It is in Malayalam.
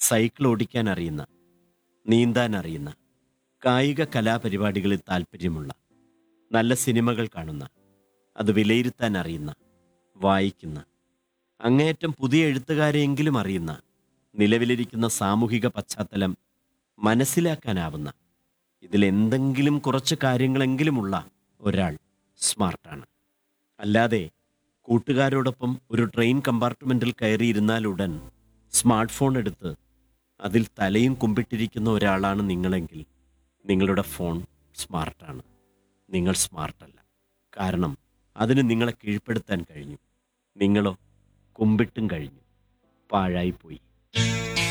സൈക്കിൾ ഓടിക്കാൻ അറിയുന്ന നീന്താൻ അറിയുന്ന കായിക കലാപരിപാടികളിൽ താല്പര്യമുള്ള നല്ല സിനിമകൾ കാണുന്ന അത് വിലയിരുത്താൻ അറിയുന്ന വായിക്കുന്ന അങ്ങേയറ്റം പുതിയ എഴുത്തുകാരെയെങ്കിലും അറിയുന്ന നിലവിലിരിക്കുന്ന സാമൂഹിക പശ്ചാത്തലം മനസ്സിലാക്കാനാവുന്ന ഇതിലെന്തെങ്കിലും കുറച്ച് കാര്യങ്ങളെങ്കിലുമുള്ള ഒരാൾ സ്മാർട്ടാണ് അല്ലാതെ കൂട്ടുകാരോടൊപ്പം ഒരു ട്രെയിൻ കമ്പാർട്ട്മെന്റിൽ കയറിയിരുന്നാലുടൻ സ്മാർട്ട് ഫോൺ എടുത്ത് അതിൽ തലയും കുമ്പിട്ടിരിക്കുന്ന ഒരാളാണ് നിങ്ങളെങ്കിൽ നിങ്ങളുടെ ഫോൺ സ്മാർട്ടാണ് നിങ്ങൾ സ്മാർട്ടല്ല കാരണം അതിന് നിങ്ങളെ കീഴ്പ്പെടുത്താൻ കഴിഞ്ഞു നിങ്ങളോ കുമ്പിട്ടും കഴിഞ്ഞു പാഴായിപ്പോയി